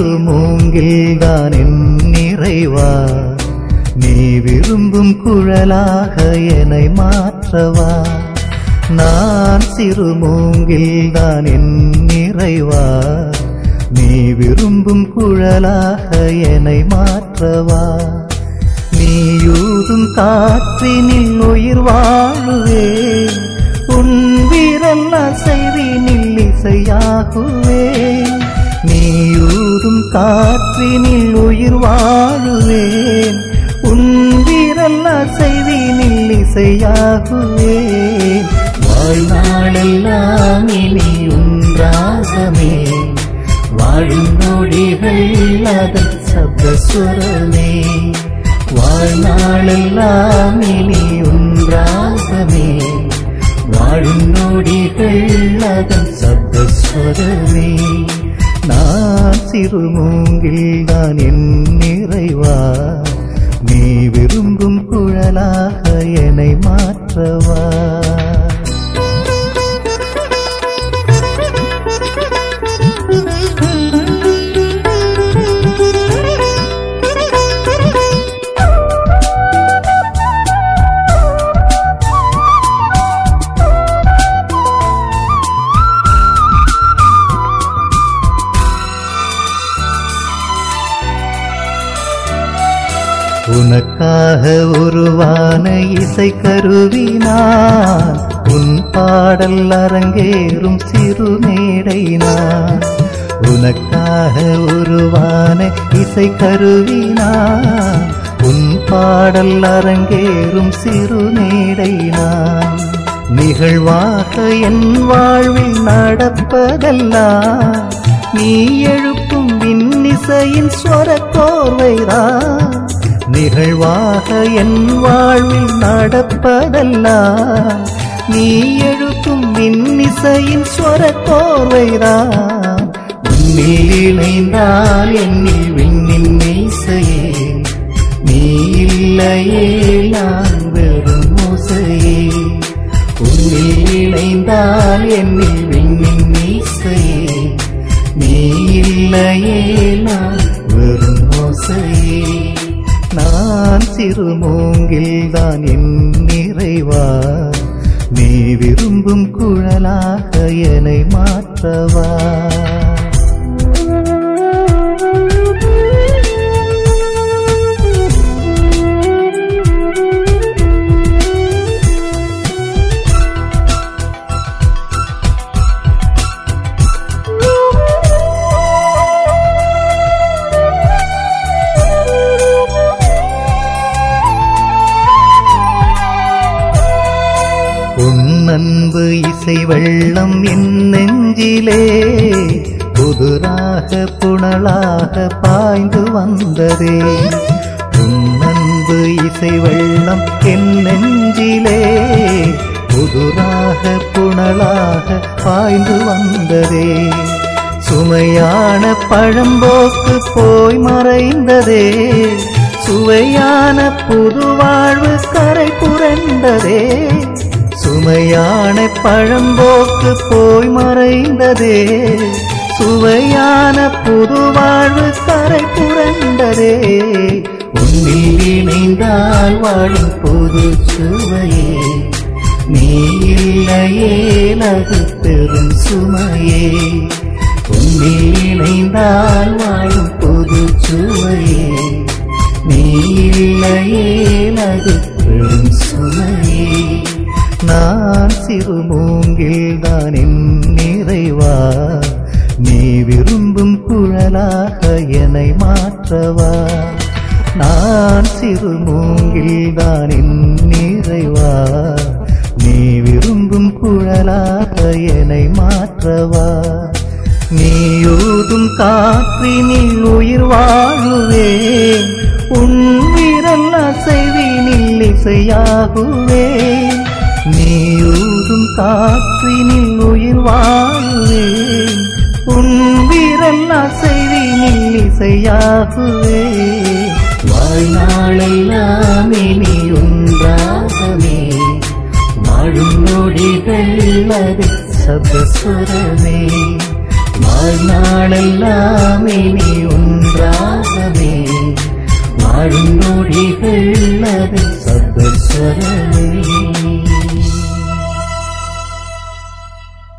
சிறு மூங்கில்தான் என் நிறைவா நீ விரும்பும் குழலாக என்னை மாற்றவா நான் சிறு மூங்கில்தான் என் நிறைவா நீ விரும்பும் குழலாக என்னை மாற்றவா நீயூதும் காற்றினில் உயிர் வாழுவே உன் விரல் அசைவினில் இசையாகுவே நீயூதும் காற்றினில் உயிர் வாழுவேன் உன் விரல் அசைவினில் இசையாகுவேன் வாழ்நாளெல்லாம் இனி உன்றாகமே வாழும் நொடிகள் அதன் சப்தஸ்வரமே வாழ்நாளெல்லாம் இனி உன்றாகமே வாழும் நொடிகள் அதன் சப்தஸ்வரமே நான் சிறு மூங்கில்தான் என் நிறைவா நீ விரும்பும் குழலாக என்னை மாற்றவா உனக்காக உருவான இசை கருவினான் உன் பாடல் அரங்கேறும் சிறு மேடை நான் உனக்காக உருவான இசை கருவினான் உன் பாடல் அரங்கேறும் சிறு மேடை நான் நிகழ்வாக என் வாழ்வில் நடப்பதெல்லாம் நீ எழுப்பும் விண்ணிசையின் ஸ்வர கோர்வைதான் நிகழ்வாக என் வாழ்வில் நடப்பதெல்லாம் நீ எழுப்பும் விண்ணிசையின் ஸ்வர கோர்வைதான் உன்னில் இணைந்தால் என்னில் விண்ணின் மீசையே நீ இல்லையே நான் வெறும் மூசையே உன்னில் இணைந்தால் என்னில் விண்ணின் மீசையே நீ இல்லையே நான் வெறும் மோசையே நான் சிறு மூங்கில்தான் என் நிறைவா நீ விரும்பும் குழலாக என்னை மாற்றவா உன் அன்பு இசை வெள்ளம் என் நெஞ்சிலே புதுராக புனலாக பாய்ந்து வந்ததே உன் அன்பு இசை வெள்ளம் என் நெஞ்சிலே புதுராக புனலாக பாய்ந்து வந்ததே சுமையான பழம்போக்கு போய் மறைந்ததே சுவையான புது வாழ்வு கரை புரண்டதே சுமையான பழம்போக்கு போய் மறைந்ததே சுவையான புது வாழ்வு கரை புரண்டதே உன்னில் இணைந்தால் வாழும் புது சுவையே நீ இல்லையே நகு பெரும் சுமையே உன்னில் இணைந்தால் வாழும் புது சுவையே நீ இல்லையே நகு பெரும் சுமையே நான் சிறு மூங்கில்தான் என் நிறைவா நீ விரும்பும் குழலாக என்னை மாற்றவா நான் சிறு மூங்கில்தான் என் நிறைவா நீ விரும்பும் குழலாக என்னை மாற்றவா நீயூதும் காற்றினில் உயிர் வாழுவேன் உன் விரல் அசைவினில் இசையாகுவேன் நீயூதும் காற்றினில் உயிர் வாழுவேன் உன் விரல் அசைவினில் இசையாகுவேன் வாழ்நாளெல்லாம் இனி ஒன்றாகவே வாழும் நொடிகள் அது சப்தஸ்வரமே வாழ்நாளெல்லாம் இனி உன் பாரடி